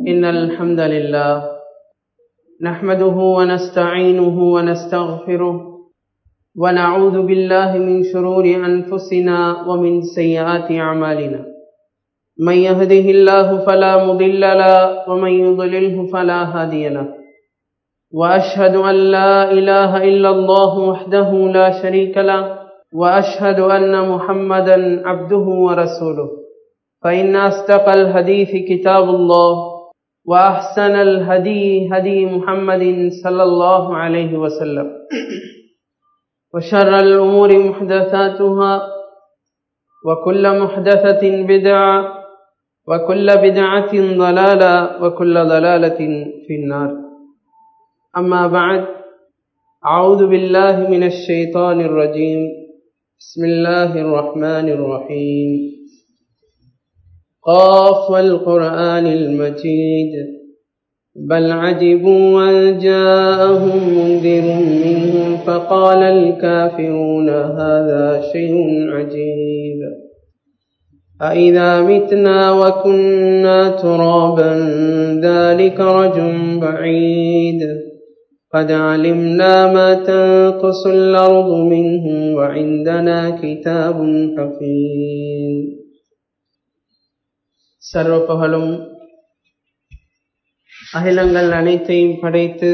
إن الحمد لله نحمده ونستعينه ونستغفره ونعوذ بالله من شرور أنفسنا ومن سيئات أعمالنا من يهده الله فلا مضل له ومن يضلله فلا هادي له وأشهد أن لا إله إلا الله وحده لا شريك له وأشهد أن محمدا عبده ورسوله فإن أصدق الحديث كتاب الله وأحسن الهدي هدي محمد صلى الله عليه وسلم وشر الأمور محدثاتها وكل محدثة بدعة وكل بدعة ضلالة وكل ضلالة في النار أما بعد أعوذ بالله من الشيطان الرجيم بسم الله الرحمن الرحيم قاف والقرآن المجيد بل عجبوا أن جاءهم منذر منهم فقال الكافرون هذا شيء عجيب أإذا متنا وكنا ترابا ذلك رجل بعيد قد علمنا ما تنقص الأرض منهم وعندنا كتاب حفيظ சர்வ பகலும் அகிலங்கள் அனைத்தையும் படைத்து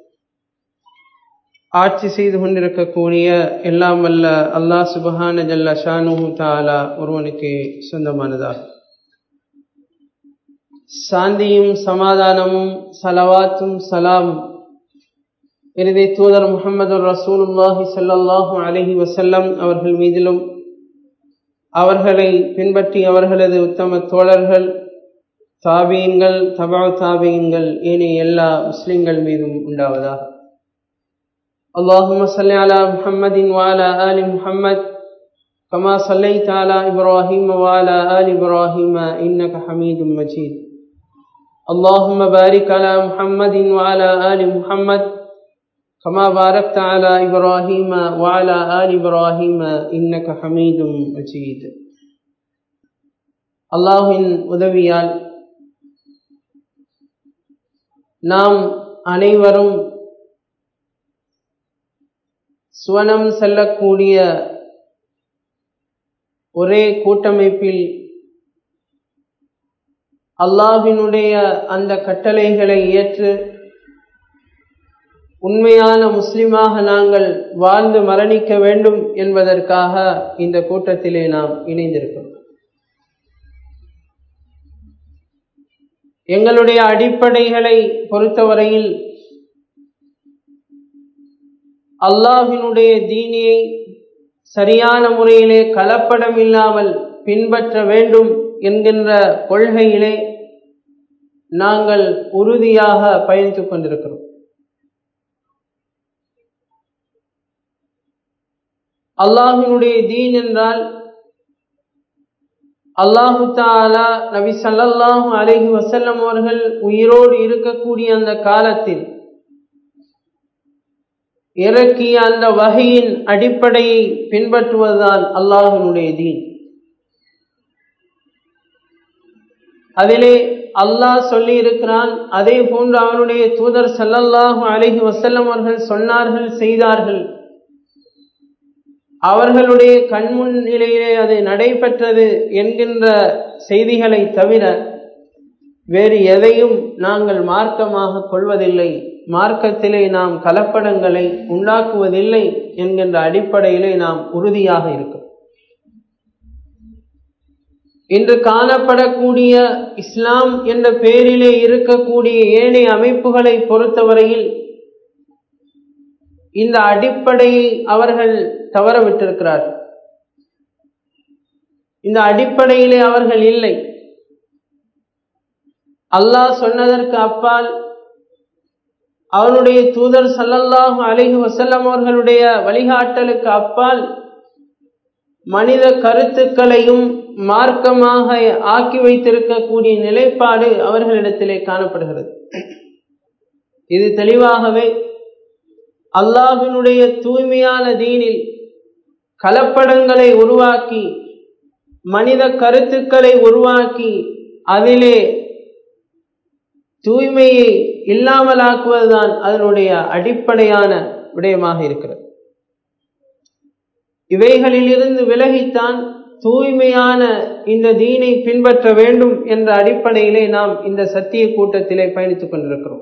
ஆட்சி செய்து கொண்டிருக்கக்கூடிய எல்லாம் வல்ல அல்லாஹ் சுபஹான ஜல்ல ஷானு தாலா ஒருவனுக்கு சொந்தமானதாக சாந்தியும் சமாதானமும் சலவாத்தும் சலாமும் இறுதி தூதர் முகமது ரசூலுல்லாஹி சல்லாஹூ அலஹி வசல்லம் அவர்கள் மீதிலும் அவர்களை பின்பற்றி அவர்களது உத்தம தோழர்கள் தாபியங்கள் தபா தாபியங்கள் ஏனைய எல்லா முஸ்லிம்கள் மீதும் உண்டாவதாக اللهم صل على محمد وعلى آل محمد كما صليت على إبراهيم وعلى آل إبراهيم إنك حميد مجيد اللهم بارك على محمد وعلى آل محمد كما باركت على إبراهيم وعلى آل إبراهيم إنك حميد مجيد அல்லாஹின் உதவியால் நாம் அனைவரும் சுவனம் செல்லக்கூடிய ஒரே கூட்டமைப்பில் அல்லாஹினுடைய அந்த கட்டளைகளை ஏற்று உண்மையான முஸ்லிமாக நாங்கள் வாழ்ந்து மரணிக்க வேண்டும் என்பதற்காக இந்த கூட்டத்திலே நாம் இணைந்திருக்கிறோம் எங்களுடைய அடிப்படைகளை பொறுத்தவரையில் அல்லாஹினுடைய தீனியை சரியான முறையிலே கலப்படம் இல்லாமல் பின்பற்ற வேண்டும் என்கின்ற கொள்கையிலே நாங்கள் உறுதியாக பயணித்துக் கொண்டிருக்கிறோம் அல்லாஹினுடைய தீன் என்றால் அல்லாஹு தாலா நபி சல்லாஹூ அலஹி வசல்லம் அவர்கள் உயிரோடு இருக்கக்கூடிய அந்த காலத்தில் இறக்கிய அந்த வகையின் அடிப்படையை பின்பற்றுவதுதான் அல்லாஹினுடைய தீன் அதிலே அல்லாஹ் சொல்லி இருக்கிறான் அதே போன்று அவனுடைய தூதர் சல்லல்லாஹு அலஹி வசல்லம் அவர்கள் சொன்னார்கள் செய்தார்கள் அவர்களுடைய கண்முன் நிலையிலே அது நடைபெற்றது என்கின்ற செய்திகளை தவிர வேறு எதையும் நாங்கள் மார்க்கமாக கொள்வதில்லை மார்க்கத்திலே நாம் கலப்படங்களை உண்டாக்குவதில்லை என்கின்ற அடிப்படையிலே நாம் உறுதியாக இருக்கும் இன்று காணப்படக்கூடிய இஸ்லாம் என்ற பெயரிலே இருக்கக்கூடிய ஏனைய அமைப்புகளை பொறுத்தவரையில் இந்த அடிப்படையை அவர்கள் தவறவிட்டிருக்கிறார்கள் இந்த அடிப்படையிலே அவர்கள் இல்லை அல்லாஹ் சொன்னதற்கு அப்பால் அவனுடைய தூதர் சல்லல்லாஹு அலிஹு வசல்லம் அவர்களுடைய வழிகாட்டலுக்கு அப்பால் மனித கருத்துக்களையும் மார்க்கமாக ஆக்கி வைத்திருக்கக்கூடிய நிலைப்பாடு அவர்களிடத்திலே காணப்படுகிறது இது தெளிவாகவே அல்லாஹினுடைய தூய்மையான தீனில் கலப்படங்களை உருவாக்கி மனித கருத்துக்களை உருவாக்கி அதிலே தூய்மையை இல்லாமலாக்குவதுதான் அதனுடைய அடிப்படையான விடயமாக இருக்கிறது இவைகளிலிருந்து விலகித்தான் தூய்மையான இந்த தீனை பின்பற்ற வேண்டும் என்ற அடிப்படையிலே நாம் இந்த சத்திய கூட்டத்திலே பயணித்துக் கொண்டிருக்கிறோம்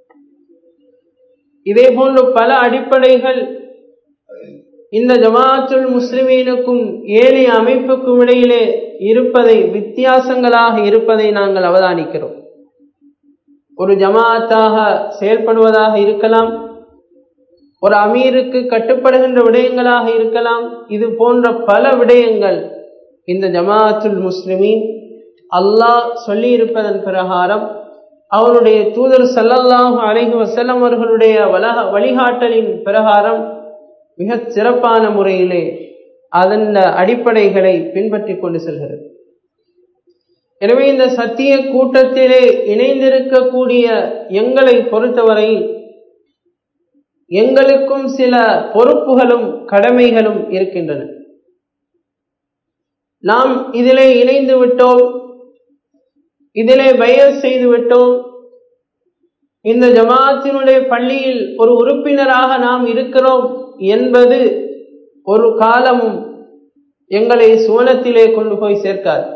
இதே போன்று பல அடிப்படைகள் இந்த ஜமாத்துல் முஸ்லிமீனுக்கும் ஏனைய அமைப்புக்கும் இடையிலே இருப்பதை வித்தியாசங்களாக இருப்பதை நாங்கள் அவதானிக்கிறோம் ஒரு ஜமாத்தாக செயல்படுவதாக இருக்கலாம் ஒரு அமீருக்கு கட்டுப்படுகின்ற விடயங்களாக இருக்கலாம் இது போன்ற பல விடயங்கள் இந்த ஜமாத்துல் முஸ்லிமீன் அல்லாஹ் சொல்லியிருப்பதன் பிரகாரம் அவருடைய தூதர் சல்லல்லாஹு அலைஹி வசல்லம் அவர்களுடைய வலக வழிகாட்டலின் பிரகாரம் மிக சிறப்பான முறையிலே அதன் அடிப்படைகளை பின்பற்றி கொண்டு செல்கிறது எனவே இந்த சத்திய கூட்டத்திலே இணைந்திருக்கக்கூடிய எங்களை பொறுத்தவரையில் எங்களுக்கும் சில பொறுப்புகளும் கடமைகளும் இருக்கின்றன நாம் இதிலே இணைந்து விட்டோம் இதிலே பயர் செய்து விட்டோம் இந்த ஜமாத்தினுடைய பள்ளியில் ஒரு உறுப்பினராக நாம் இருக்கிறோம் என்பது ஒரு காலமும் எங்களை சுவனத்திலே கொண்டு போய் சேர்க்காது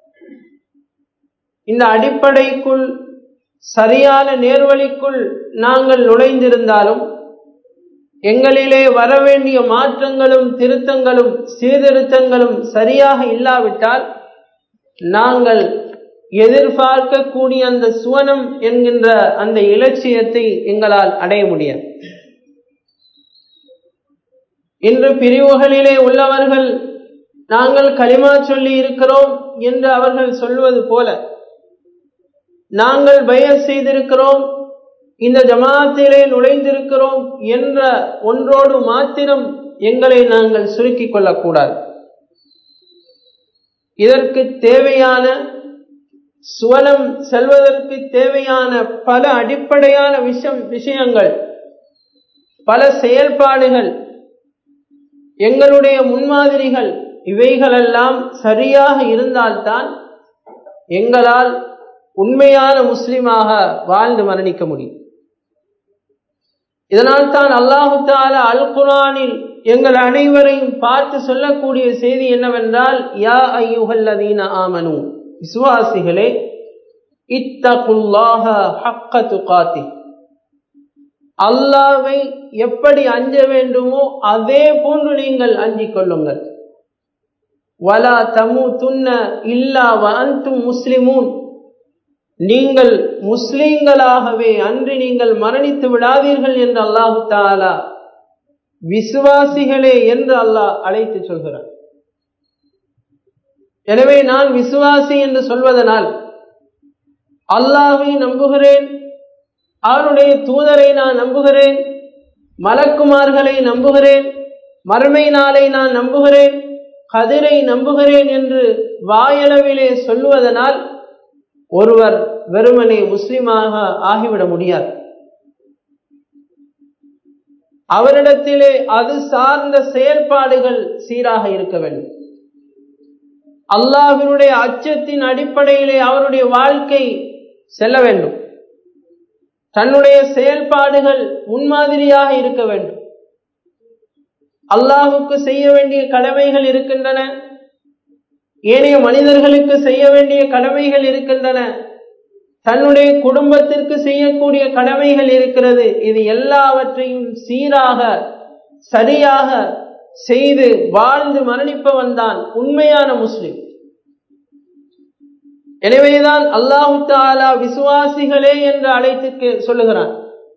இந்த அடிப்படைக்குள் சரியான நேர்வழிக்குள் நாங்கள் நுழைந்திருந்தாலும் எங்களிலே வரவேண்டிய மாற்றங்களும் திருத்தங்களும் சீர்திருத்தங்களும் சரியாக இல்லாவிட்டால் நாங்கள் எதிர்பார்க்கக்கூடிய அந்த சுவனம் என்கின்ற அந்த இலட்சியத்தை எங்களால் அடைய முடியாது இன்று பிரிவுகளிலே உள்ளவர்கள் நாங்கள் களிமா சொல்லி இருக்கிறோம் என்று அவர்கள் சொல்வது போல நாங்கள் பயர் செய்திருக்கிறோம் இந்த ஜமாத்திலே நுழைந்திருக்கிறோம் என்ற ஒன்றோடு மாத்திரம் எங்களை நாங்கள் சுருக்கிக் கொள்ளக்கூடாது இதற்கு தேவையான சுவனம் செல்வதற்கு தேவையான பல அடிப்படையான விஷம் விஷயங்கள் பல செயல்பாடுகள் எங்களுடைய முன்மாதிரிகள் இவைகளெல்லாம் சரியாக இருந்தால்தான் எங்களால் உண்மையான முஸ்லிமாக வாழ்ந்து மரணிக்க முடியும் இதனால் தான் அல்லாஹு தாலா அல் குரானில் எங்கள் அனைவரையும் பார்த்து சொல்லக்கூடிய செய்தி என்னவென்றால் யா ஐயுகல்லதீன ஆமனு விசுவாசிகளே இத்தகுல்லாஹ ஹக்க துகாத்தி அல்லாவை எப்படி அஞ்ச வேண்டுமோ அதே போன்று நீங்கள் அஞ்சிக் கொள்ளுங்கள் வலா தமு துன்ன இல்லா வஅன்தும் முஸ்லிமூன் நீங்கள் முஸ்லிம்களாகவே அன்றி நீங்கள் மரணித்து விடாதீர்கள் என்று அல்லாஹு தாலா விசுவாசிகளே என்று அல்லாஹ் அழைத்து சொல்கிறார் எனவே நான் விசுவாசி என்று சொல்வதனால் அல்லாவை நம்புகிறேன் அவருடைய தூதரை நான் நம்புகிறேன் மலக்குமார்களை நம்புகிறேன் மறுமை நாளை நான் நம்புகிறேன் கதிரை நம்புகிறேன் என்று வாயளவிலே சொல்லுவதனால் ஒருவர் வெறுமனே முஸ்லிமாக ஆகிவிட முடியாது அவரிடத்திலே அது சார்ந்த செயல்பாடுகள் சீராக இருக்க வேண்டும் அல்லாஹினுடைய அச்சத்தின் அடிப்படையிலே அவருடைய வாழ்க்கை செல்ல வேண்டும் தன்னுடைய செயல்பாடுகள் முன்மாதிரியாக இருக்க வேண்டும் அல்லாஹுக்கு செய்ய வேண்டிய கடமைகள் இருக்கின்றன ஏனைய மனிதர்களுக்கு செய்ய வேண்டிய கடமைகள் இருக்கின்றன தன்னுடைய குடும்பத்திற்கு செய்யக்கூடிய கடமைகள் இருக்கிறது இது எல்லாவற்றையும் சீராக சரியாக செய்து வாழ்ந்து மரணிப்பவன் தான் உண்மையான முஸ்லிம் எனவேதான் அல்லாஹு தாலா விசுவாசிகளே என்று அழைத்து சொல்லுகிறான்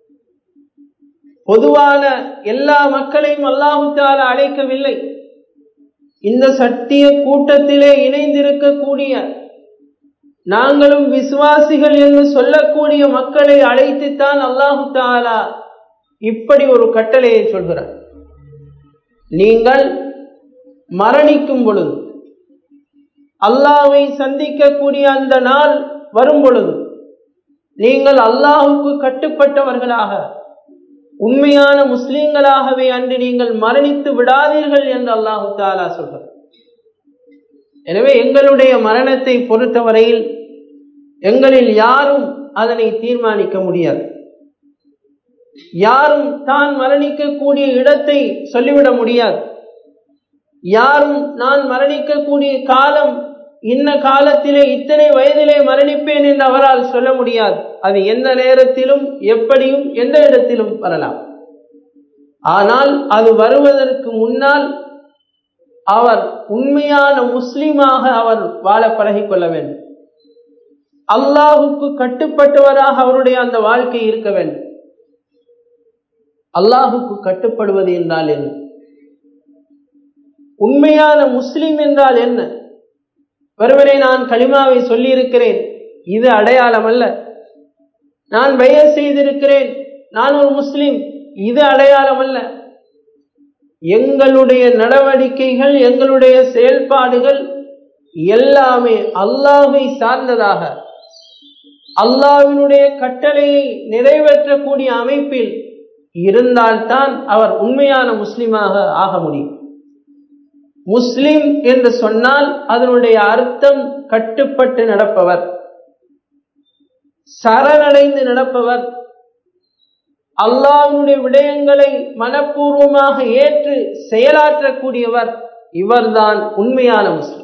பொதுவான எல்லா மக்களையும் அல்லாஹு தாலா அழைக்கவில்லை இந்த சத்திய கூட்டத்திலே இணைந்திருக்கக்கூடிய நாங்களும் விசுவாசிகள் என்று சொல்லக்கூடிய மக்களை அழைத்துத்தான் அல்லாஹு தாலா இப்படி ஒரு கட்டளையை சொல்கிறார் நீங்கள் மரணிக்கும் பொழுது அல்லாவை சந்திக்கக்கூடிய அந்த நாள் வரும் பொழுது நீங்கள் அல்லாஹுக்கு கட்டுப்பட்டவர்களாக உண்மையான முஸ்லீம்களாகவே அன்று நீங்கள் மரணித்து விடாதீர்கள் என்று அல்லாஹு தாலா சொல்கிறார் எனவே எங்களுடைய மரணத்தை பொறுத்தவரையில் எங்களில் யாரும் அதனை தீர்மானிக்க முடியாது யாரும் தான் மரணிக்கக்கூடிய இடத்தை சொல்லிவிட முடியாது யாரும் நான் மரணிக்கக்கூடிய காலம் இன்ன காலத்திலே இத்தனை வயதிலே மரணிப்பேன் என்று அவரால் சொல்ல முடியாது அது எந்த நேரத்திலும் எப்படியும் எந்த இடத்திலும் வரலாம் ஆனால் அது வருவதற்கு முன்னால் அவர் உண்மையான முஸ்லிமாக அவர் வாழ பழகிக் கொள்ள வேண்டும் அல்லாஹுக்கு கட்டுப்பட்டவராக அவருடைய அந்த வாழ்க்கை இருக்க வேண்டும் அல்லாஹுக்கு கட்டுப்படுவது என்றால் என்ன உண்மையான முஸ்லிம் என்றால் என்ன ஒருவரை நான் களிமாவை சொல்லி இருக்கிறேன் இது அடையாளம் அல்ல நான் பெய செய்திருக்கிறேன் நான் ஒரு முஸ்லிம் இது அடையாளம் அல்ல எங்களுடைய நடவடிக்கைகள் எங்களுடைய செயல்பாடுகள் எல்லாமே அல்லாஹை சார்ந்ததாக அல்லாவினுடைய கட்டளையை நிறைவேற்றக்கூடிய அமைப்பில் இருந்தால்தான் அவர் உண்மையான முஸ்லிமாக ஆக முடியும் முஸ்லிம் என்று சொன்னால் அதனுடைய அர்த்தம் கட்டுப்பட்டு நடப்பவர் சரணடைந்து நடப்பவர் அல்லாஹனுடைய விடயங்களை மனப்பூர்வமாக ஏற்று செயலாற்றக்கூடியவர் இவர்தான் உண்மையான முஸ்லிம்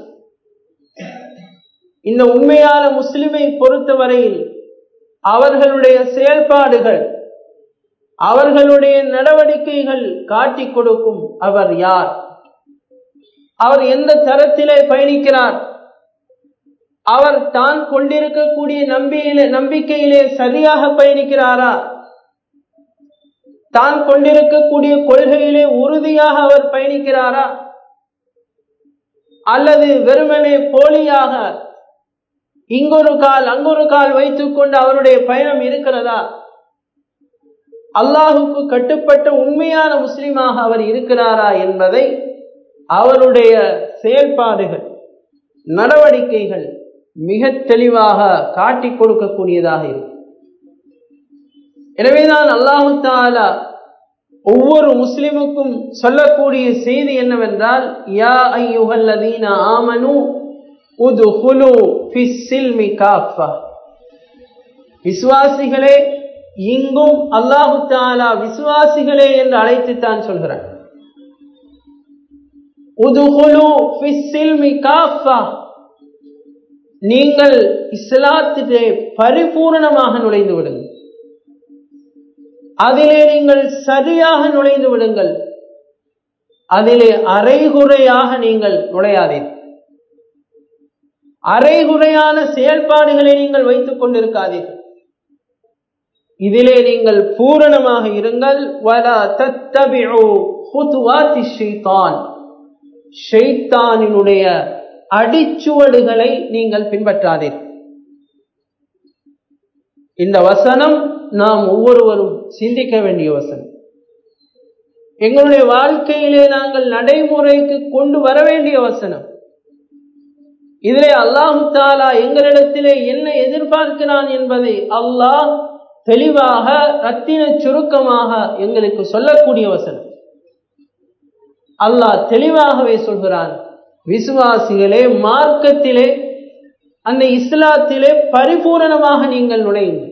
இந்த உண்மையான முஸ்லிமை பொறுத்தவரையில் அவர்களுடைய செயல்பாடுகள் அவர்களுடைய நடவடிக்கைகள் காட்டிக் கொடுக்கும் அவர் யார் அவர் எந்த தரத்திலே பயணிக்கிறார் அவர் தான் கொண்டிருக்கக்கூடிய நம்பியிலே நம்பிக்கையிலே சரியாக பயணிக்கிறாரா தான் கொண்டிருக்கக்கூடிய கொள்கையிலே உறுதியாக அவர் பயணிக்கிறாரா அல்லது வெறுமனே போலியாக இங்கொரு கால் அங்கொரு கால் வைத்துக் கொண்டு அவருடைய பயணம் இருக்கிறதா அல்லாஹுக்கு கட்டுப்பட்ட உண்மையான முஸ்லிமாக அவர் இருக்கிறாரா என்பதை அவருடைய செயல்பாடுகள் நடவடிக்கைகள் மிக தெளிவாக காட்டிக் கொடுக்கக்கூடியதாக இருக்கும் எனவேதான் அல்லாஹு தாலா ஒவ்வொரு முஸ்லிமுக்கும் சொல்லக்கூடிய செய்தி என்னவென்றால் யா ஐயுகல்லதீன ஆமனு உதுஹுலு ஃபிஸ்ஸில்மி காஃபா விசுவாசிகளே இங்கும் அல்லாஹு தாலா விசுவாசிகளே என்று அழைத்துத்தான் சொல்கிறார் உதுகுலு ஃபிஸ்ஸில்மி காஃபா நீங்கள் இஸ்லாத்திலே பரிபூர்ணமாக நுழைந்து விடுங்கள் அதிலே நீங்கள் சரியாக நுழைந்து விடுங்கள் அதிலே அரைகுறையாக நீங்கள் நுழையாதீர்கள் அரைகுறையான செயல்பாடுகளை நீங்கள் வைத்துக் கொண்டிருக்காதீர்கள் இதிலே நீங்கள் பூரணமாக இருங்கள் வலா தத்தபிஉ ஹுதுவாத்தி ஷைத்தான் ஷைத்தானினுடைய அடிச்சுவடுகளை நீங்கள் பின்பற்றாதீர்கள் இந்த வசனம் நாம் ஒவ்வொருவரும் சிந்திக்க வேண்டிய வசனம் எங்களுடைய வாழ்க்கையிலே நாங்கள் நடைமுறைக்கு கொண்டு வர வேண்டிய வசனம் இதிலே அல்லாஹு தாலா எங்களிடத்திலே என்ன எதிர்பார்க்கிறான் என்பதை அல்லாஹ் தெளிவாக ரத்தின சுருக்கமாக எங்களுக்கு சொல்லக்கூடிய வசனம் அல்லாஹ் தெளிவாகவே சொல்கிறான் விசுவாசிகளே மார்க்கத்திலே அந்த இஸ்லாத்திலே பரிபூரணமாக நீங்கள் நுழையுங்கள்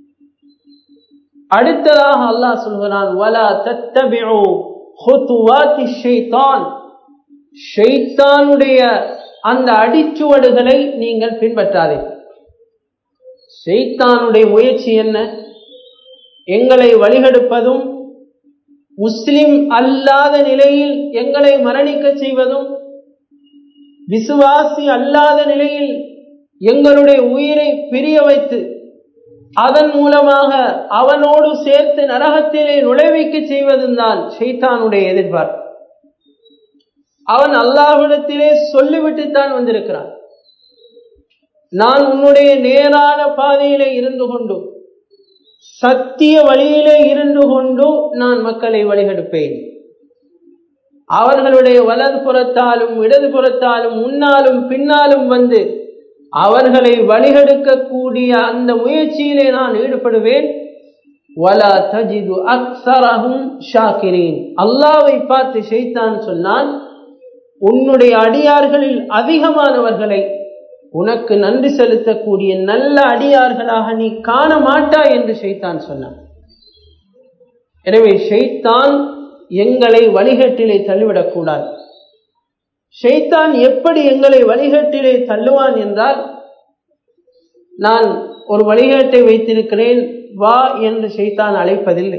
அடுத்ததாக அல்லாஹ் சொல்கிறான் வலா தத்தபிஉ ஹுதுவாத்தி ஷைத்தான் ஷைத்தானுடைய அந்த அடிச்சுவடுகளை நீங்கள் பின்பற்றாதீர்கள் ஷைத்தானுடைய முயற்சி என்ன எங்களை வழிகெடுப்பதும் முஸ்லிம் அல்லாத நிலையில் எங்களை மரணிக்க செய்வதும் விசுவாசி அல்லாத நிலையில் எங்களுடைய உயிரை பிரிய வைத்து அதன் மூலமாக அவனோடு சேர்த்து நரகத்திலே நுழைவிக்க செய்வதும் தான் ஷைத்தானுடைய எதிர்பார்ப்பு அவன் அல்லாஹ்விடத்திலே சொல்லிவிட்டுத்தான் வந்திருக்கிறான் நான் உன்னுடைய நேரான பாதையிலே இருந்து கொண்டு சத்திய வழியிலே இருந்து கொண்டு நான் மக்களை வழிகெடுப்பேன் அவர்களுடைய வலது புறத்தாலும் இடது புறத்தாலும் முன்னாலும் பின்னாலும் வந்து அவர்களை வழிகெடுக்கக்கூடிய அந்த முயற்சியிலே நான் ஈடுபடுவேன் வலா தஜிது அக்சரஹும் ஷாக்கிரீன் அல்லாவை பார்த்து ஷைத்தான் சொன்னான் உன்னுடைய அடியார்களில் அதிகமானவர்களை உனக்கு நன்றி செலுத்தக்கூடிய நல்ல அடியார்களாக நீ காண மாட்டாய் என்று ஷைத்தான் சொன்னான் எனவே ஷைத்தான் எங்களை வழிகட்டிலே தள்ளிவிடக்கூடாது ஷைத்தான் எப்படி எங்களை வழிகட்டிலே தள்ளுவான் என்றால் நான் ஒரு வழிகாட்டை வைத்திருக்கிறேன் வா என்று ஷைத்தான் அழைப்பதில்லை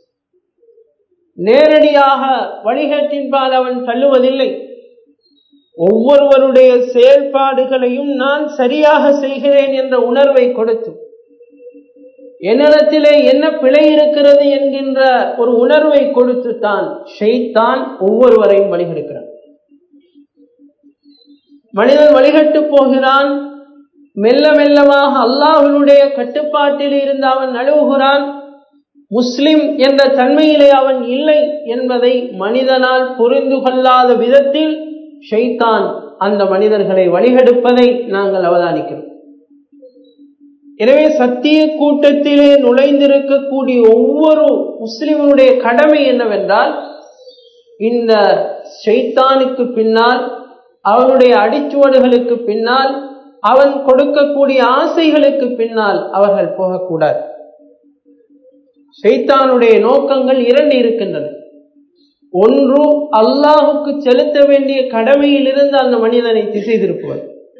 நேரடியாக வழிகாட்டின்பால் அவன் தள்ளுவதில்லை ஒவ்வொருவருடைய செயல்பாடுகளையும் நான் சரியாக செய்கிறேன் என்ற உணர்வை கொடுத்து என்னிடத்திலே என்ன பிழை இருக்கிறது என்கின்ற ஒரு உணர்வை கொடுத்து தான் ஷெய்தான் ஒவ்வொருவரையும் வழிகெடுக்கிறான் மனிதன் வழிகட்டு போகிறான் மெல்ல மெல்லமாக அல்லாஹினுடைய கட்டுப்பாட்டில் இருந்து அவன் நழுவுகிறான் முஸ்லிம் என்ற தன்மையிலே அவன் இல்லை என்பதை மனிதனால் புரிந்து கொள்ளாத விதத்தில் ஷைத்தான் அந்த மனிதர்களை வழிகெடுப்பதை நாங்கள் அவதானிக்கிறோம் எனவே சத்திய கூட்டத்திலே நுழைந்திருக்கக்கூடிய ஒவ்வொரு முஸ்லிமனுடைய கடமை என்னவென்றால் இந்த ஷைத்தானுக்கு பின்னால் அவனுடைய அடிச்சுவடுகளுக்கு பின்னால் அவன் கொடுக்கக்கூடிய ஆசைகளுக்கு பின்னால் அவர்கள் போகக்கூடாது ஷைத்தானுடைய நோக்கங்கள் இரண்டு இருக்கின்றன ஒன்று அல்லாஹுக்கு செலுத்த வேண்டிய கடமையிலிருந்து அந்த மனிதனை திசை திருப்புவது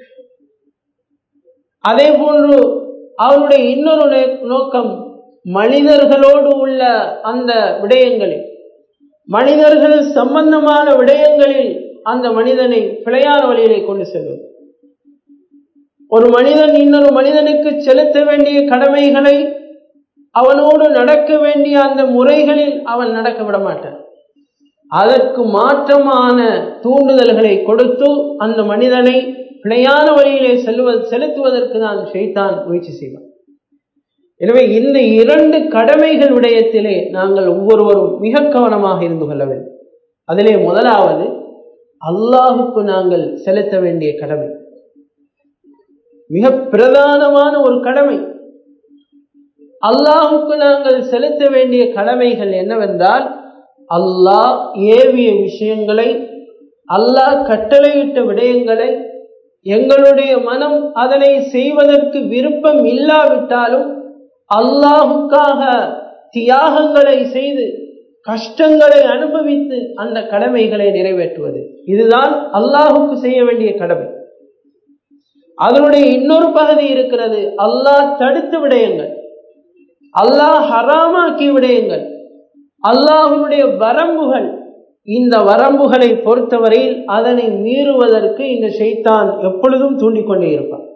அதே போன்று அவனுடைய இன்னொரு நோக்கம் மனிதர்களோடு உள்ள அந்த விடயங்களில் மனிதர்கள் சம்பந்தமான விடயங்களில் அந்த மனிதனை பிழையான வழியிலே கொண்டு செல்வது ஒரு மனிதன் இன்னொரு மனிதனுக்கு செலுத்த வேண்டிய கடமைகளை அவனோடு நடக்க வேண்டிய அந்த முறைகளில் அவன் நடக்க விட மாட்டான் அதற்கு மாற்றமான தூண்டுதல்களை கொடுத்து அந்த மனிதனை பிழையான வழியிலே செல்வது செலுத்துவதற்கு தான் ஷைத்தான் முயற்சி செய்வான் எனவே இந்த இரண்டு கடமைகள் விடயத்திலே நாங்கள் ஒவ்வொருவரும் மிக கவனமாக இருந்து கொள்ள வேண்டும் அதிலே முதலாவது அல்லாஹுக்கு நாங்கள் செலுத்த வேண்டிய கடமை மிக பிரதானமான ஒரு கடமை அல்லாஹுக்கு நாங்கள் செலுத்த வேண்டிய கடமைகள் என்னவென்றால் அல்லாஹ் ஏவிய விஷயங்களை அல்லாஹ் கட்டளையிட்ட விடயங்களை எங்களுடைய மனம் அதனை செய்வதற்கு விருப்பம் இல்லாவிட்டாலும் அல்லாஹுக்காக தியாகங்களை செய்து கஷ்டங்களை அனுபவித்து அந்த கடமைகளை நிறைவேற்றுவது இதுதான் அல்லாஹுக்கு செய்ய வேண்டிய கடமை அதனுடைய இன்னொரு பகுதி இருக்கிறது அல்லாஹ் தடுத்து விடயங்கள் அல்லாஹ் ஹராமாக்கி விடயங்கள் அல்லாஹுடைய வரம்புகள் இந்த வரம்புகளை பொறுத்தவரையில் அதனை மீறுவதற்கு இந்த ஷைத்தான் எப்பொழுதும் தூண்டிக்கொண்டே இருப்பான்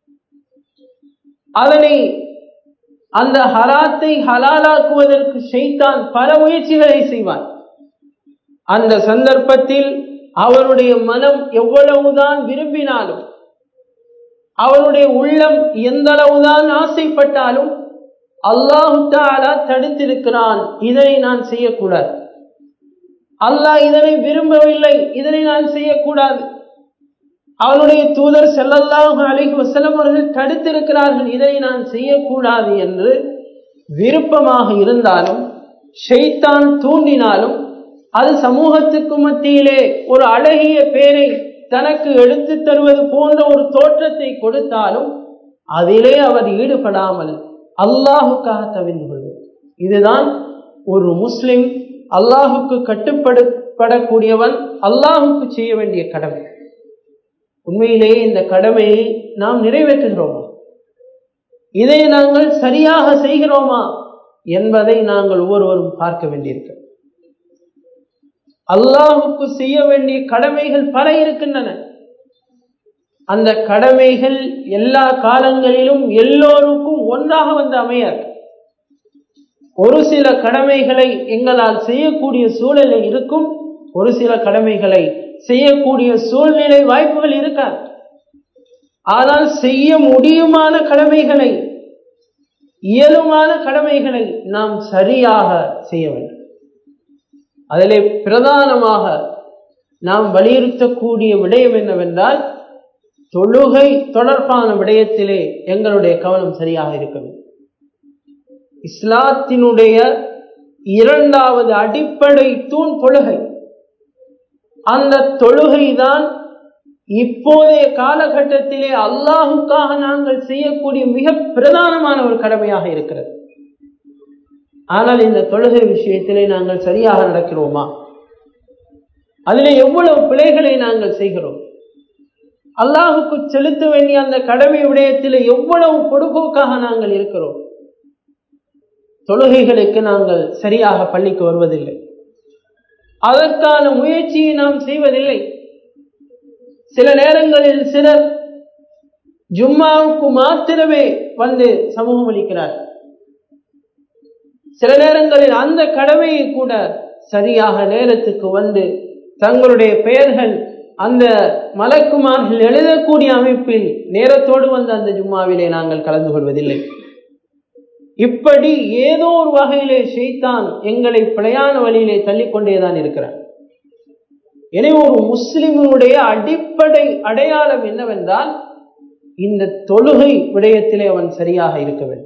அதனை அந்த ஹராத்தை ஹலாலாக்குவதற்கு ஷைத்தான் பல முயற்சிகளை செய்வான் அந்த சந்தர்ப்பத்தில் அவனுடைய மனம் எவ்வளவுதான் விரும்பினாலும் அவனுடைய உள்ளம் எந்த அளவுதான் ஆசைப்பட்டாலும் அல்லாஹு தாலா தடுத்திருக்கிறான் இதனை நான் செய்யக்கூடாது அல்லாஹ் இதனை விரும்பவில்லை இதனை நான் செய்யக்கூடாது அவனுடைய தூதர் செல்லல்லாஹு அலைஹி வசலம் அவர்கள் தடுத்திருக்கிறார்கள் இதனை நான் செய்யக்கூடாது என்று விருப்பமாக இருந்தாலும் ஷெய்தான் தூண்டினாலும் அது சமூகத்துக்கு மத்தியிலே ஒரு அழகிய பேரை தனக்கு எடுத்து தருவது போன்ற ஒரு தோற்றத்தை கொடுத்தாலும் அதிலே அவர் ஈடுபடாமல் அல்லாஹுக்காக தவிர்ந்து கொள்வது இதுதான் ஒரு முஸ்லிம் அல்லாஹுக்கு கட்டுப்படப்படக்கூடியவன் அல்லாஹுக்கு செய்ய வேண்டிய கடமை உண்மையிலேயே இந்த கடமையை நாம் நிறைவேற்றுகிறோமா இதை நாங்கள் சரியாக செய்கிறோமா என்பதை நாங்கள் ஒவ்வொருவரும் பார்க்க வேண்டியிருக்க அல்லாஹுக்கு செய்ய வேண்டிய கடமைகள் பல இருக்கின்றன அந்த கடமைகள் எல்லா காலங்களிலும் எல்லோருக்கும் ஒன்றாக வந்து அமையாது ஒரு சில கடமைகளை எங்களால் செய்யக்கூடிய சூழலை இருக்கும் ஒரு சில கடமைகளை செய்யக்கூடிய சூழ்நிலை வாய்ப்புகள் இருக்காது ஆனால் செய்ய முடியுமான கடமைகளை இயலுமான கடமைகளை நாம் சரியாக செய்ய வேண்டும் அதிலே பிரதானமாக நாம் வலியுறுத்தக்கூடிய விடயம் என்னவென்றால் தொழுகை தொடர்பான விடயத்திலே எங்களுடைய கவனம் சரியாக இருக்க வேண்டும் இஸ்லாத்தினுடைய இரண்டாவது அடிப்படை தூண் தொழுகை அந்த தொழுகைதான் இப்போதைய காலகட்டத்திலே அல்லாஹுக்காக நாங்கள் செய்யக்கூடிய மிக பிரதானமான ஒரு கடமையாக இருக்கிறது ஆனால் இந்த தொழுகை விஷயத்திலே நாங்கள் சரியாக நடக்கிறோமா அதில் எவ்வளவு பிழைகளை நாங்கள் செய்கிறோம் அல்லாஹுக்கு செலுத்த வேண்டிய அந்த கடமை விடயத்தில் எவ்வளவு பொடுபோக்காக நாங்கள் இருக்கிறோம் தொழுகைகளுக்கு நாங்கள் சரியாக பள்ளிக்கு வருவதில்லை அதற்கான முயற்சியை நாம் செய்வதில்லை சில நேரங்களில் சிலர் ஜும்மாவுக்கு மாத்திரமே வந்து சமூகம் அளிக்கிறார் சில நேரங்களில் அந்த கடமையை கூட சரியாக நேரத்துக்கு வந்து தங்களுடைய பெயர்கள் அந்த மலக்குமார்கள் எழுதக்கூடிய அமைப்பில் நேரத்தோடு வந்து அந்த ஜும்மாவிலே நாங்கள் கலந்து கொள்வதில்லை இப்படி ஏதோ ஒரு வகையிலே செய்தான் எங்களை பிழையான வழியிலே தள்ளிக்கொண்டேதான் இருக்கிறார் எனவே ஒரு முஸ்லிமுடைய அடிப்படை அடையாளம் என்னவென்றால் இந்த தொழுகை விடயத்திலே அவன் சரியாக இருக்க வேண்டும்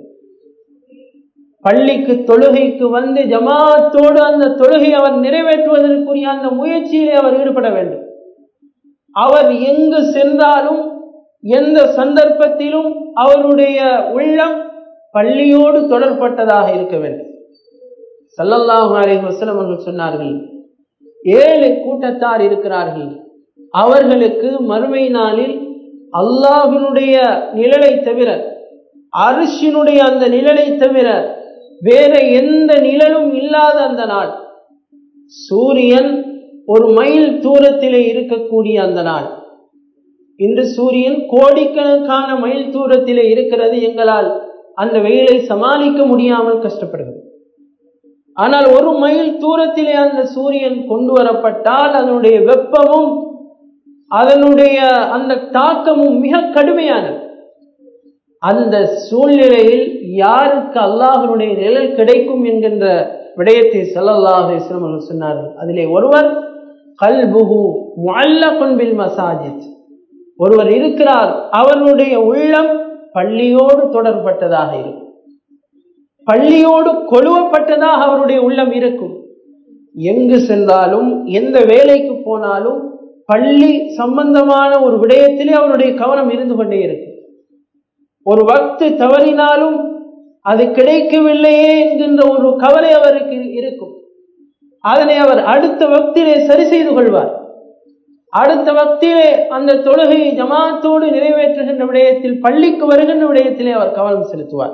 பள்ளிக்கு தொழுகைக்கு வந்து ஜமாத்தோடு அந்த தொழுகை அவர் நிறைவேற்றுவதற்குரிய அந்த முயற்சியிலே அவர் ஈடுபட வேண்டும் அவர் எங்கு சென்றாலும் எந்த சந்தர்ப்பத்திலும் அவருடைய உள்ளம் பள்ளியோடு தொடர்பட்டதாக இருக்க வேண்டும் சல்லல்லாஹு அலைஹி வஸல்லம் அவர்கள் சொன்னார்கள் ஏழு கூட்டத்தார் இருக்கிறார்கள் அவர்களுக்கு மறுமை நாளில் அல்லாஹினுடைய நிழலை தவிர அரிசினுடைய அந்த நிழலை தவிர வேற எந்த நிழலும் இல்லாத அந்த நாள் சூரியன் ஒரு மைல் தூரத்திலே இருக்கக்கூடிய அந்த நாள் இன்று சூரியன் கோடிக்கணக்கான மைல் தூரத்திலே இருக்கிறது எங்களால் அந்த வெயிலை சமாளிக்க முடியாமல் கஷ்டப்படுகிறது ஆனால் ஒரு மைல் தூரத்திலே அந்த சூரியன் கொண்டு வரப்பட்டால் அதனுடைய வெப்பமும் அதனுடைய அந்த தாக்கமும் மிக கடுமையானது அந்த சூழ்நிலையில் யாருக்கு அல்லாஹனுடைய நிழல் கிடைக்கும் என்கின்ற விடயத்தை சல்லல்லாஹ் இஸ்லாமர்கள் சொன்னார்கள் அதிலே ஒருவர் கல்புகு முல்லகுன்பில் மசாஜித் ஒருவர் இருக்கிறார் அவருடைய உள்ளம் பள்ளியோடு தொடர்பட்டதாக இருக்கும் பள்ளியோடு கொழுவப்பட்டதாக அவருடைய உள்ளம் இருக்கும் எங்கு சென்றாலும் எந்த வேலைக்கு போனாலும் பள்ளி சம்பந்தமான ஒரு விடயத்திலே அவருடைய கவனம் இருந்து கொண்டே இருக்கும் ஒரு வக்து தவறினாலும் அது கிடைக்கவில்லையே என்கின்ற ஒரு கவலை அவருக்கு இருக்கும் அதனை அவர் அடுத்த வக்திலே சரி செய்து கொள்வார் அடுத்த வக்திலே அந்த தொழுகையை ஜமாத்தோடு நிறைவேற்றுகின்ற விடயத்தில் பள்ளிக்கு வருகின்ற விடயத்திலே அவர் கவனம் செலுத்துவார்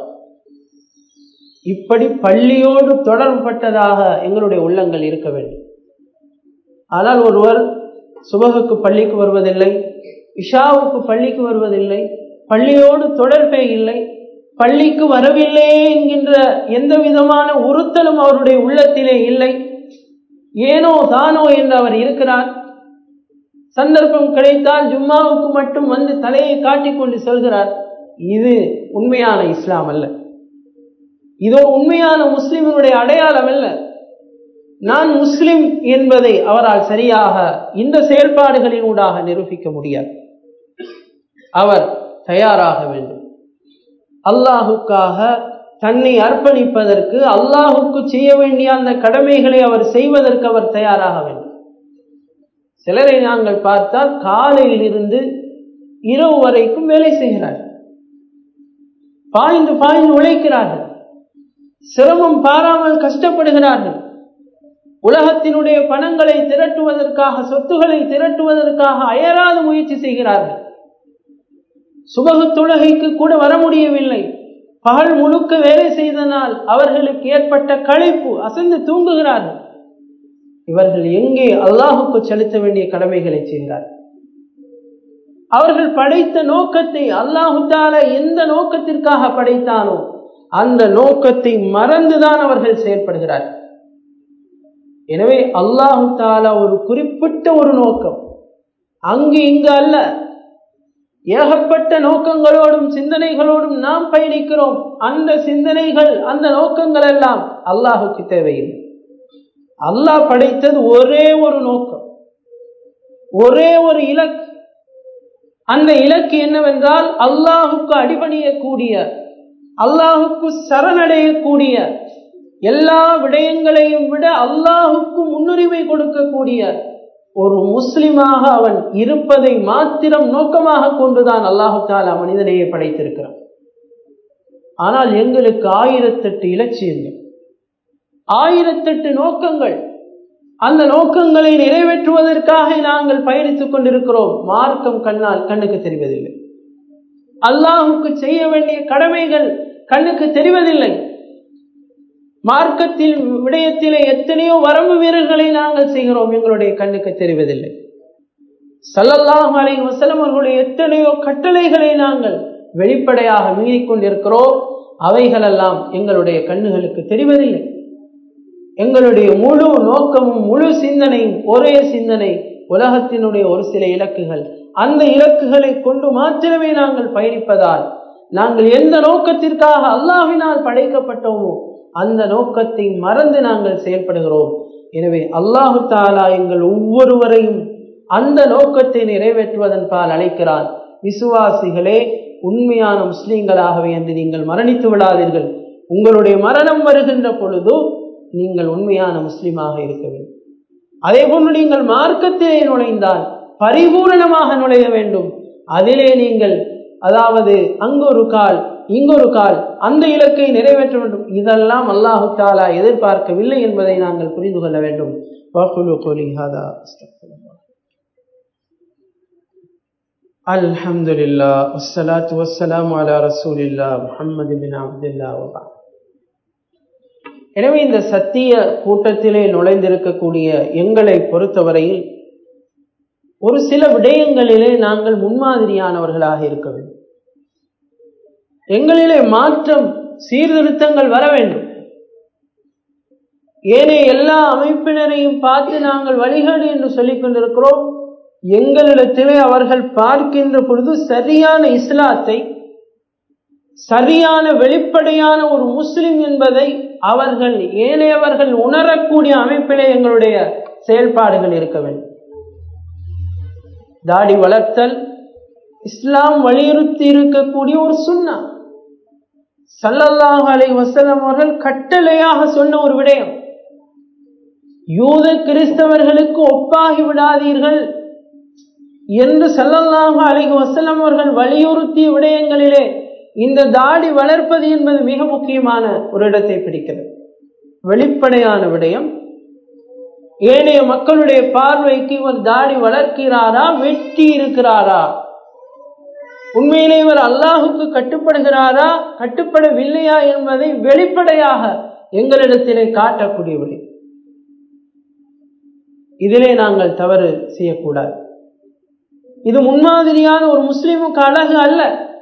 இப்படி பள்ளியோடு தொடர்பட்டதாக எங்களுடைய உள்ளங்கள் இருக்க வேண்டும் ஆனால் ஒருவர் சுபகுக்கு பள்ளிக்கு வருவதில்லை இஷாவுக்கு பள்ளிக்கு வருவதில்லை பள்ளியோடு தொடர்பே இல்லை பள்ளிக்கு வரவில்லையே என்கின்ற எந்த விதமான உறுத்தலும் அவருடைய உள்ளத்திலே இல்லை ஏனோ தானோ என்று அவர் இருக்கிறார் சந்தர்ப்பம் கிடைத்தால் ஜும்மாவுக்கு மட்டும் வந்து தலையை காட்டிக்கொண்டு செல்கிறார் இது உண்மையான இஸ்லாம் அல்ல இதோ உண்மையான முஸ்லிமினுடைய அடையாளம் அல்ல நான் முஸ்லிம் என்பதை அவரால் சரியாக இந்த செயல்பாடுகளினூடாக நிரூபிக்க முடியாது அவர் தயாராக வேண்டும் அல்லாஹுக்காக தன்னை அர்ப்பணிப்பதற்கு அல்லாஹுக்கு செய்ய வேண்டிய அந்த கடமைகளை அவர் செய்வதற்கு அவர் தயாராக வேண்டும் சிலரை நாங்கள் பார்த்தால் காலையில் இருந்து இரவு வரைக்கும் வேலை செய்கிறார்கள் பாய்ந்து பாய்ந்து உழைக்கிறார்கள் சிரமம் பாராமல் கஷ்டப்படுகிறார்கள் உலகத்தினுடைய பணங்களை திரட்டுவதற்காக சொத்துக்களை திரட்டுவதற்காக அயராது முயற்சி செய்கிறார்கள் சுபகு தொழுகைக்கு கூட வர முடியவில்லை பகல் முழுக்க வேலை செய்தனால் அவர்களுக்கு ஏற்பட்ட களைப்பு அசந்து தூங்குகிறார்கள் இவர்கள் எங்கே அல்லாஹுக்கு செலுத்த வேண்டிய கடமைகளை செய்கிறார்கள் அவர்கள் படைத்த நோக்கத்தை அல்லாஹு தால எந்த நோக்கத்திற்காக படைத்தானோ அந்த நோக்கத்தை மறந்துதான் அவர்கள் செயல்படுகிறார்கள் எனவே அல்லாஹு தாலா ஒரு குறிப்பிட்ட ஒரு நோக்கம் அங்கு இங்கு அல்ல ஏகப்பட்ட நோக்கங்களோடும் சிந்தனைகளோடும் நாம் பயணிக்கிறோம் அந்த சிந்தனைகள் அந்த நோக்கங்கள் எல்லாம் அல்லாஹுக்கு தேவையில்லை அல்லாஹ் படைத்தது ஒரே ஒரு நோக்கம் ஒரே ஒரு இலக்கு அந்த இலக்கு என்னவென்றால் அல்லாஹுக்கு அடிபணியக்கூடிய அல்லாஹுக்கு சரணடையக்கூடிய எல்லா விடயங்களையும் விட அல்லாஹுக்கு முன்னுரிமை கொடுக்கக்கூடிய ஒரு முஸ்லிமாக அவன் இருப்பதை மாத்திரம் நோக்கமாக கொண்டுதான் அல்லாஹு தாலா மனிதனையே படைத்திருக்கிறான் ஆனால் எங்களுக்கு ஆயிரத்தெட்டு இலட்சியங்கள் ஆயிரத்தெட்டு நோக்கங்கள் அந்த நோக்கங்களை நிறைவேற்றுவதற்காக நாங்கள் பயணித்துக் கொண்டிருக்கிறோம் மார்க்கம் கண்ணால் கண்ணுக்கு தெரிவதில்லை அல்லாஹுக்கு செய்ய வேண்டிய கடமைகள் கண்ணுக்கு தெரிவதில்லை மார்க்கத்தில் விடயத்திலே எத்தனையோ வரம்பு வீரர்களை நாங்கள் செய்கிறோம் எங்களுடைய கண்ணுக்கு தெரிவதில்லை சல்லல்லாஹு அலை வசலம் அவர்களுடைய எத்தனையோ கட்டளைகளை நாங்கள் வெளிப்படையாக மீறிக் கொண்டிருக்கிறோம் அவைகளெல்லாம் எங்களுடைய கண்ணுகளுக்கு தெரிவதில்லை எங்களுடைய முழு நோக்கமும் முழு சிந்தனையும் ஒரே சிந்தனை உலகத்தினுடைய ஒரு சில இலக்குகள் அந்த இலக்குகளை கொண்டு மாத்திரமே நாங்கள் பயணிப்பதால் நாங்கள் எந்த நோக்கத்திற்காக அல்லாஹினால் படைக்கப்பட்டோமோ அந்த நோக்கத்தை மறந்து நாங்கள் செயல்படுகிறோம் எனவே அல்லாஹு தாலா எங்கள் ஒவ்வொருவரையும் அந்த நோக்கத்தை நிறைவேற்றுவதன் பால் அழைக்கிறான் விசுவாசிகளே உண்மையான முஸ்லீம்களாகவே என்று நீங்கள் மரணித்து விடாதீர்கள் உங்களுடைய மரணம் வருகின்ற பொழுது நீங்கள் உண்மையான முஸ்லீமாக இருக்க வேண்டும் அதே போன்று நீங்கள் மார்க்கத்திலே நுழைந்தால் பரிபூரணமாக நுழைய வேண்டும் அதிலே நீங்கள் அதாவது அங்கொரு கால் இங்கொரு கால் அந்த இலக்கை நிறைவேற்ற வேண்டும் இதெல்லாம் அல்லாஹு தாலா எதிர்பார்க்கவில்லை என்பதை நாங்கள் புரிந்து கொள்ள வேண்டும் الحمد لله والصلاة والسلام على رسول الله محمد بن عبد الله وبعد எனவே இந்த சத்திய கூட்டத்திலே நுழைந்திருக்கக்கூடிய எங்களை பொறுத்தவரையில் ஒரு சில விடயங்களிலே நாங்கள் முன்மாதிரியானவர்களாக இருக்க வேண்டும் எங்களிலே மாற்றம் சீர்திருத்தங்கள் வர வேண்டும் ஏனைய எல்லா அமைப்பினரையும் பார்த்து நாங்கள் வழிகாடு என்று சொல்லிக் கொண்டிருக்கிறோம் எங்களிடத்திலே அவர்கள் பார்க்கின்ற பொழுது சரியான இஸ்லாத்தை சரியான வெளிப்படையான ஒரு முஸ்லிம் என்பதை அவர்கள் ஏனையவர்கள் உணரக்கூடிய அமைப்பிலே எங்களுடைய செயல்பாடுகள் இருக்க வேண்டும் தாடி வளர்த்தல் இஸ்லாம் வலியுறுத்தி இருக்கக்கூடிய ஒரு சுண்ணா சல்லல்லாஹு அலை வசலம் அவர்கள் கட்டளையாக சொன்ன ஒரு விடயம் யூத கிறிஸ்தவர்களுக்கு ஒப்பாகி விடாதீர்கள் என்று சல்லல்லாஹு அலைஹி வசல்லம் அவர்கள் வலியுறுத்திய விடயங்களிலே இந்த தாடி வளர்ப்பது என்பது மிக முக்கியமான ஒரு இடத்தை பிடிக்கிறது வெளிப்படையான விடயம் ஏனைய மக்களுடைய பார்வைக்கு இவர் தாடி வளர்க்கிறாரா வெட்டி இருக்கிறாரா உண்மையிலே இவர் அல்லாஹுக்கு கட்டுப்படுகிறாரா கட்டுப்படவில்லையா என்பதை வெளிப்படையாக எங்களிடத்திலே காட்டக்கூடிய விடை இதிலே நாங்கள் தவறு செய்யக்கூடாது இது முன்மாதிரியான ஒரு முஸ்லிமுக்கு அழகு அல்ல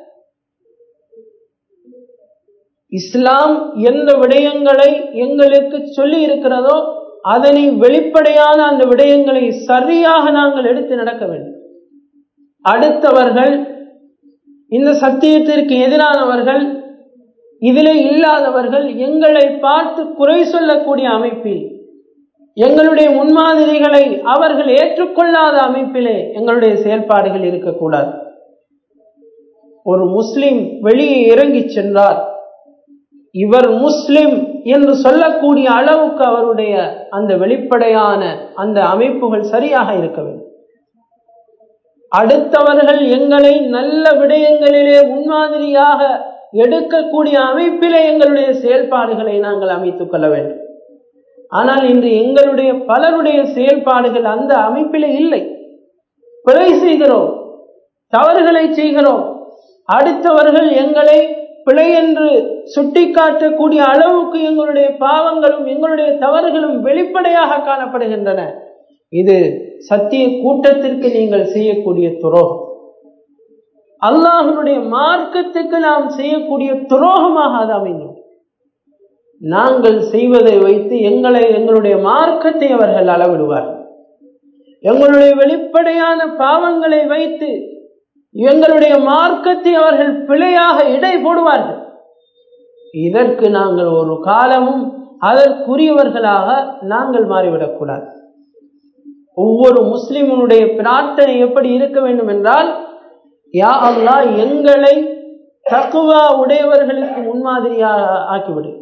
இஸ்லாம் எந்த விடயங்களை எங்களுக்கு சொல்லி இருக்கிறதோ அதனை வெளிப்படையான அந்த விடயங்களை சரியாக நாங்கள் எடுத்து நடக்க வேண்டும் அடுத்தவர்கள் இந்த சத்தியத்திற்கு எதிரானவர்கள் இதிலே இல்லாதவர்கள் எங்களை பார்த்து குறை சொல்லக்கூடிய அமைப்பில் எங்களுடைய முன்மாதிரிகளை அவர்கள் ஏற்றுக்கொள்ளாத அமைப்பிலே எங்களுடைய செயல்பாடுகள் இருக்கக்கூடாது ஒரு முஸ்லிம் வெளியே இறங்கி சென்றார் இவர் முஸ்லிம் என்று சொல்லக்கூடிய அளவுக்கு அவருடைய அந்த வெளிப்படையான அந்த அமைப்புகள் சரியாக இருக்க வேண்டும் அடுத்தவர்கள் எங்களை நல்ல விடயங்களிலே முன்மாதிரியாக எடுக்கக்கூடிய அமைப்பிலே எங்களுடைய செயல்பாடுகளை நாங்கள் அமைத்துக் கொள்ள வேண்டும் ஆனால் இன்று எங்களுடைய பலருடைய செயல்பாடுகள் அந்த அமைப்பிலே இல்லை பிழை செய்கிறோம் தவறுகளை செய்கிறோம் அடுத்தவர்கள் எங்களை பிழை என்று சுட்டிக்காட்டக்கூடிய அளவுக்கு எங்களுடைய பாவங்களும் எங்களுடைய தவறுகளும் வெளிப்படையாக காணப்படுகின்றன இது சத்திய கூட்டத்திற்கு நீங்கள் செய்யக்கூடிய துரோகம் அல்லாஹனுடைய மார்க்கத்துக்கு நாம் செய்யக்கூடிய துரோகமாக அது அமைந்தோம் நாங்கள் செய்வதை வைத்து எங்களை எங்களுடைய மார்க்கத்தை அவர்கள் அளவிடுவார்கள் எங்களுடைய வெளிப்படையான பாவங்களை வைத்து எங்களுடைய மார்க்கத்தை அவர்கள் பிழையாக இடை போடுவார்கள் இதற்கு நாங்கள் ஒரு காலமும் அதற்குரியவர்களாக நாங்கள் மாறிவிடக்கூடாது ஒவ்வொரு முஸ்லிமனுடைய பிரார்த்தனை எப்படி இருக்க வேண்டும் என்றால் யா அல்லா எங்களை தக்குவா உடையவர்களுக்கு முன்மாதிரியாக ஆக்கிவிடு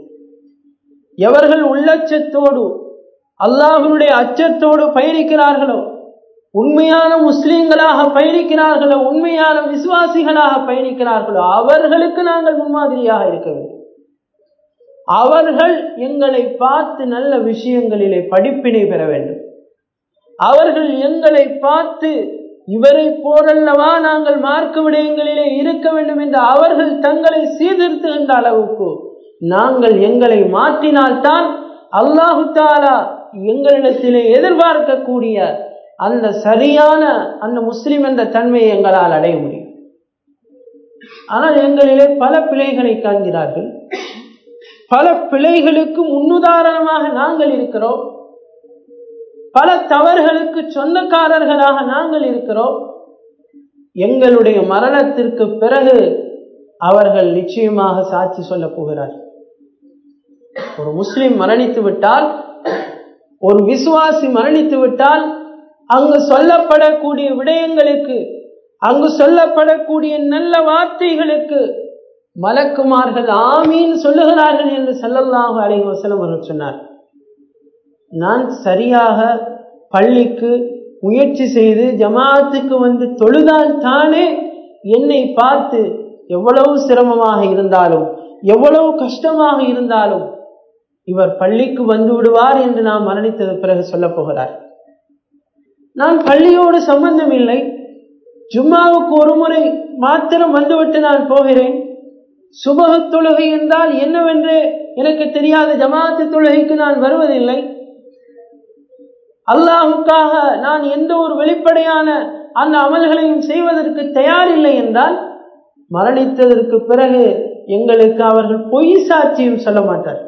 எவர்கள் உள்ளச்சத்தோடு அல்லாஹனுடைய அச்சத்தோடு பயணிக்கிறார்களோ உண்மையான முஸ்லிம்களாக பயணிக்கிறார்களோ உண்மையான விசுவாசிகளாக பயணிக்கிறார்களோ அவர்களுக்கு நாங்கள் முன்மாதிரியாக இருக்க வேண்டும் அவர்கள் எங்களை பார்த்து நல்ல விஷயங்களிலே படிப்பினை பெற வேண்டும் அவர்கள் எங்களை பார்த்து இவரை போலல்லவா நாங்கள் மார்க்க விடயங்களிலே இருக்க வேண்டும் என்று அவர்கள் தங்களை சீர்திருத்துகின்ற அளவுக்கு நாங்கள் எங்களை மாற்றினால்தான் அல்லாஹு தாலா எங்களிடத்திலே எதிர்பார்க்கக்கூடிய அந்த சரியான அந்த முஸ்லிம் என்ற தன்மையை எங்களால் அடைய முடியும் ஆனால் எங்களிலே பல பிழைகளை காண்கிறார்கள் பல பிழைகளுக்கு முன்னுதாரணமாக நாங்கள் இருக்கிறோம் பல தவறுகளுக்கு சொந்தக்காரர்களாக நாங்கள் இருக்கிறோம் எங்களுடைய மரணத்திற்கு பிறகு அவர்கள் நிச்சயமாக சாட்சி சொல்ல போகிறார் ஒரு முஸ்லிம் மரணித்து விட்டால் ஒரு விசுவாசி மரணித்து விட்டால் அங்கு சொல்லப்படக்கூடிய விடயங்களுக்கு அங்கு சொல்லப்படக்கூடிய நல்ல வார்த்தைகளுக்கு மலக்குமார்கள் ஆமீன் சொல்லுகிறார்கள் என்று செல்லல்லாக அலை வசலம் அவர்கள் சொன்னார் நான் சரியாக பள்ளிக்கு முயற்சி செய்து ஜமாத்துக்கு வந்து தொழுதால் தானே என்னை பார்த்து எவ்வளவு சிரமமாக இருந்தாலும் எவ்வளவு கஷ்டமாக இருந்தாலும் இவர் பள்ளிக்கு வந்து விடுவார் என்று நாம் மரணித்தது பிறகு சொல்ல போகிறார் நான் பள்ளியோடு சம்பந்தம் இல்லை ஜும்மாவுக்கு ஒரு முறை மாத்திரம் வந்துவிட்டு நான் போகிறேன் சுபக தொழுகை என்றால் என்னவென்று எனக்கு தெரியாத ஜமாத்து தொழுகைக்கு நான் வருவதில்லை அல்லாஹுக்காக நான் எந்த ஒரு வெளிப்படையான அந்த அமல்களையும் செய்வதற்கு தயாரில்லை என்றால் மரணித்ததற்கு பிறகு எங்களுக்கு அவர்கள் பொய் சாட்சியம் சொல்ல மாட்டார்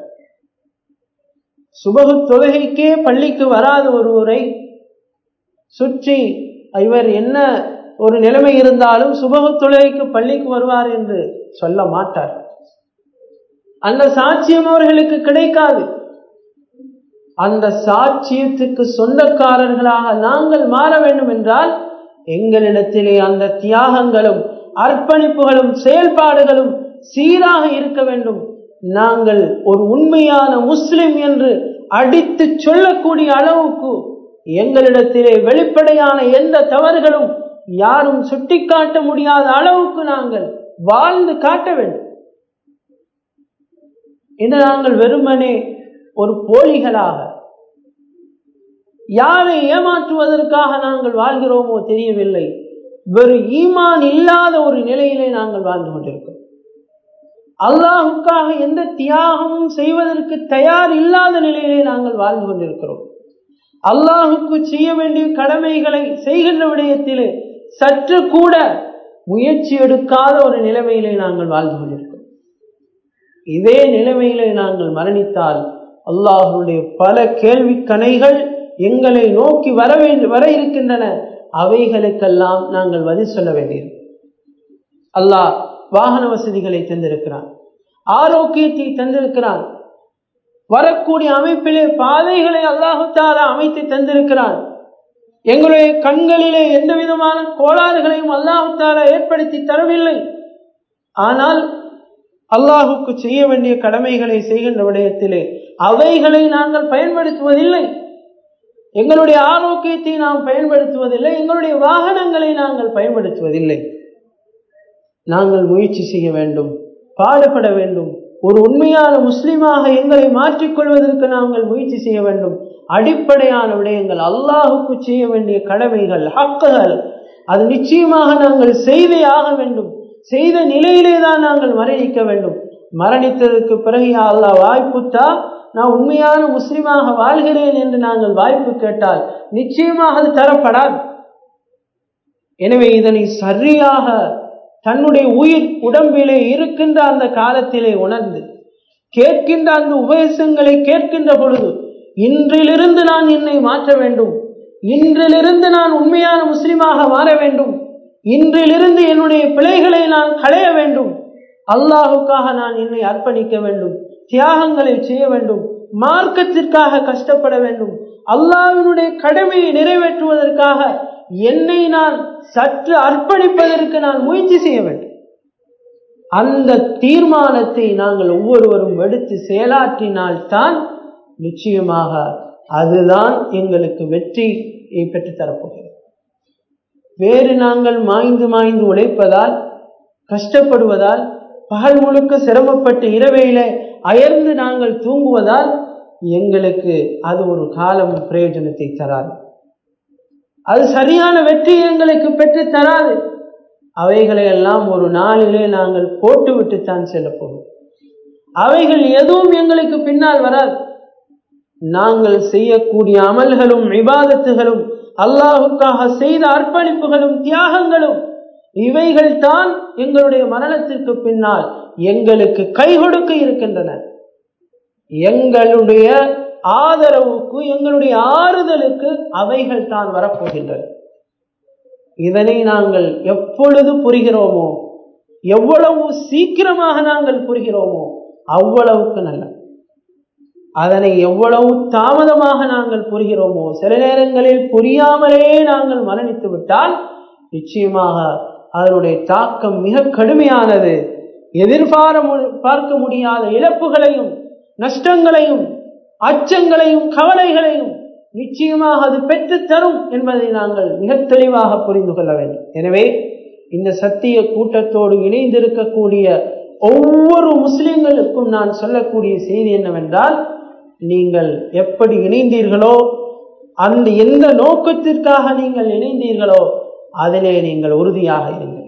சுபகு தொழுகைக்கே பள்ளிக்கு வராத ஒருவரை சுற்றி இவர் என்ன ஒரு நிலைமை இருந்தாலும் சுபகு தொழுகைக்கு பள்ளிக்கு வருவார் என்று சொல்ல மாட்டார் அந்த சாட்சியம் அவர்களுக்கு கிடைக்காது அந்த சாட்சியத்துக்கு சொந்தக்காரர்களாக நாங்கள் மாற வேண்டும் என்றால் எங்களிடத்திலே அந்த தியாகங்களும் அர்ப்பணிப்புகளும் செயல்பாடுகளும் சீராக இருக்க வேண்டும் நாங்கள் ஒரு உண்மையான முஸ்லிம் என்று அடித்து சொல்லக்கூடிய அளவுக்கு எங்களிடத்திலே வெளிப்படையான எந்த தவறுகளும் யாரும் சுட்டிக்காட்ட முடியாத அளவுக்கு நாங்கள் வாழ்ந்து காட்ட வேண்டும் இன்று நாங்கள் வெறுமனே ஒரு போலிகளாக யாரை ஏமாற்றுவதற்காக நாங்கள் வாழ்கிறோமோ தெரியவில்லை வெறு ஈமான் இல்லாத ஒரு நிலையிலே நாங்கள் வாழ்ந்து கொண்டிருக்கிறோம் அல்லாஹுக்காக எந்த தியாகமும் செய்வதற்கு தயார் இல்லாத நிலையிலே நாங்கள் வாழ்ந்து கொண்டிருக்கிறோம் அல்லாஹுக்கு செய்ய வேண்டிய கடமைகளை செய்கின்ற விடயத்திலே சற்று கூட முயற்சி எடுக்காத ஒரு நிலைமையிலே நாங்கள் வாழ்ந்து கொண்டிருக்கிறோம் இதே நிலைமையிலே நாங்கள் மரணித்தால் அல்லாஹுடைய பல கேள்வி கணைகள் எங்களை நோக்கி வர வேண்டும் வர இருக்கின்றன அவைகளுக்கெல்லாம் நாங்கள் பதில் சொல்ல வேண்டியது அல்லாஹ் வாகன வசதிகளை தந்திருக்கிறான் ஆரோக்கியத்தை தந்திருக்கிறான் வரக்கூடிய அமைப்பிலே பாதைகளை அல்லாஹு தாலா அமைத்து தந்திருக்கிறான் எங்களுடைய கண்களிலே எந்த விதமான கோளாறுகளையும் அல்லாஹு தாலா ஏற்படுத்தி தரவில்லை ஆனால் அல்லாஹுக்கு செய்ய வேண்டிய கடமைகளை செய்கின்ற விடயத்திலே அவைகளை நாங்கள் பயன்படுத்துவதில்லை எங்களுடைய ஆரோக்கியத்தை நாம் பயன்படுத்துவதில்லை எங்களுடைய வாகனங்களை நாங்கள் பயன்படுத்துவதில்லை நாங்கள் முயற்சி செய்ய வேண்டும் பாடுபட வேண்டும் ஒரு உண்மையான முஸ்லிமாக எங்களை மாற்றிக்கொள்வதற்கு நாங்கள் முயற்சி செய்ய வேண்டும் அடிப்படையான விடயங்கள் அல்லாஹுக்கு செய்ய வேண்டிய கடமைகள் ஹக்குகள் அது நிச்சயமாக நாங்கள் செய்தே ஆக வேண்டும் செய்த நிலையிலே தான் நாங்கள் மரணிக்க வேண்டும் மரணித்ததற்கு பிறகு அல்லாஹ் வாய்ப்புத்தா நான் உண்மையான முஸ்லிமாக வாழ்கிறேன் என்று நாங்கள் வாய்ப்பு கேட்டால் நிச்சயமாக அது தரப்படாது எனவே இதனை சரியாக தன்னுடைய உயிர் உடம்பிலே இருக்கின்ற அந்த காலத்திலே உணர்ந்து கேட்கின்ற அந்த உபதேசங்களை கேட்கின்ற பொழுது இன்றிலிருந்து நான் என்னை மாற்ற வேண்டும் இன்றிலிருந்து நான் உண்மையான முஸ்லிமாக மாற வேண்டும் இன்றிலிருந்து என்னுடைய பிழைகளை நான் களைய வேண்டும் அல்லாஹுக்காக நான் என்னை அர்ப்பணிக்க வேண்டும் தியாகங்களை செய்ய வேண்டும் மார்க்கத்திற்காக கஷ்டப்பட வேண்டும் அல்லாஹினுடைய கடமையை நிறைவேற்றுவதற்காக என்னை நான் சற்று அர்ப்பணிப்பதற்கு நான் முயற்சி செய்ய வேண்டும் அந்த தீர்மானத்தை நாங்கள் ஒவ்வொருவரும் எடுத்து செயலாற்றினால்தான் நிச்சயமாக அதுதான் எங்களுக்கு வெற்றியை பெற்றுத் தரப்போகிறது வேறு நாங்கள் மாய்ந்து மாய்ந்து உழைப்பதால் கஷ்டப்படுவதால் பகல் முழுக்க சிரமப்பட்டு இரவையில அயர்ந்து நாங்கள் தூங்குவதால் எங்களுக்கு அது ஒரு காலம் பிரயோஜனத்தை தராது அது சரியான வெற்றி எங்களுக்கு பெற்று தராது அவைகளை எல்லாம் ஒரு நாளிலே நாங்கள் போட்டுவிட்டுத்தான் செல்ல போகிறோம் அவைகள் எதுவும் எங்களுக்கு பின்னால் வராது நாங்கள் செய்யக்கூடிய அமல்களும் விவாதத்துகளும் அல்லாஹுக்காக செய்த அர்ப்பணிப்புகளும் தியாகங்களும் இவைகள் தான் எங்களுடைய மரணத்திற்கு பின்னால் எங்களுக்கு கை கொடுக்க இருக்கின்றன எங்களுடைய ஆதரவுக்கு எங்களுடைய ஆறுதலுக்கு அவைகள் தான் வரப்போகின்றன இதனை நாங்கள் எப்பொழுது புரிகிறோமோ எவ்வளவு சீக்கிரமாக நாங்கள் புரிகிறோமோ அவ்வளவுக்கு நல்ல அதனை எவ்வளவு தாமதமாக நாங்கள் புரிகிறோமோ சில நேரங்களில் புரியாமலே நாங்கள் மரணித்து விட்டால் நிச்சயமாக அதனுடைய தாக்கம் மிக கடுமையானது எதிர்பார பார்க்க முடியாத இழப்புகளையும் நஷ்டங்களையும் அச்சங்களையும் கவலைகளையும் நிச்சயமாக அது பெற்று தரும் என்பதை நாங்கள் மிக தெளிவாக புரிந்து கொள்ள வேண்டும் எனவே இந்த சத்திய கூட்டத்தோடு இணைந்திருக்கக்கூடிய ஒவ்வொரு முஸ்லிம்களுக்கும் நான் சொல்லக்கூடிய செய்தி என்னவென்றால் நீங்கள் எப்படி இணைந்தீர்களோ அந்த எந்த நோக்கத்திற்காக நீங்கள் இணைந்தீர்களோ அதிலே நீங்கள் உறுதியாக இருங்கள்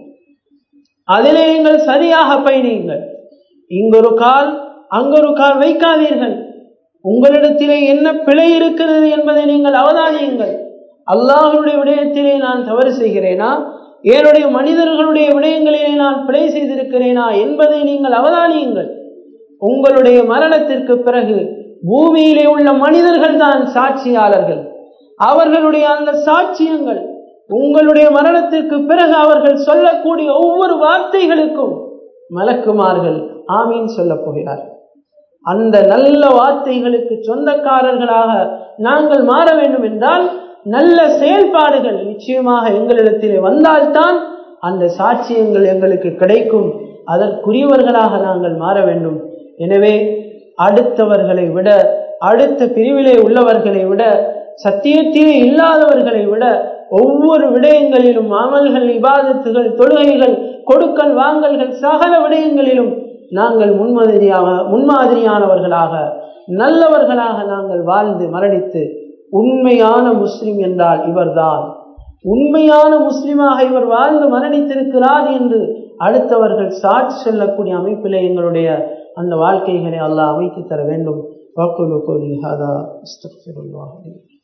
அதிலே நீங்கள் சரியாக பயணியுங்கள் இங்கொரு கால் அங்கொரு கால் வைக்காதீர்கள் உங்களிடத்திலே என்ன பிழை இருக்கிறது என்பதை நீங்கள் அவதானியுங்கள் அல்லாஹனுடைய விடயத்திலே நான் தவறு செய்கிறேனா என்னுடைய மனிதர்களுடைய விடயங்களிலே நான் பிழை செய்திருக்கிறேனா என்பதை நீங்கள் அவதானியுங்கள் உங்களுடைய மரணத்திற்கு பிறகு பூமியிலே உள்ள மனிதர்கள் தான் சாட்சியாளர்கள் அவர்களுடைய அந்த சாட்சியங்கள் உங்களுடைய மரணத்திற்கு பிறகு அவர்கள் சொல்லக்கூடிய ஒவ்வொரு வார்த்தைகளுக்கும் மலக்குமார்கள் ஆமீன் சொல்ல போகிறார்கள் அந்த நல்ல வார்த்தைகளுக்கு சொந்தக்காரர்களாக நாங்கள் மாற வேண்டும் என்றால் நல்ல செயல்பாடுகள் நிச்சயமாக எங்களிடத்திலே வந்தால்தான் அந்த சாட்சியங்கள் எங்களுக்கு கிடைக்கும் அதற்குரியவர்களாக நாங்கள் மாற வேண்டும் எனவே அடுத்தவர்களை விட அடுத்த பிரிவிலே உள்ளவர்களை விட சத்தியத்திலே இல்லாதவர்களை விட ஒவ்வொரு விடயங்களிலும் அமல்கள் இபாதத்துகள் தொழுகைகள் கொடுக்கல் வாங்கல்கள் சகல விடயங்களிலும் நாங்கள் முன்மாதிரியாக முன்மாதிரியானவர்களாக நல்லவர்களாக நாங்கள் வாழ்ந்து மரணித்து உண்மையான முஸ்லிம் என்றால் இவர்தான் உண்மையான முஸ்லிமாக இவர் வாழ்ந்து மரணித்திருக்கிறார் என்று அடுத்தவர்கள் சாட்சி சொல்லக்கூடிய அமைப்பிலே எங்களுடைய அந்த வாழ்க்கைகளை அல்லாஹ் அமைத்து தர வேண்டும் வாக்குலு கோலி ஹாதா அஸ்தக்ஃபிருல்லாஹ்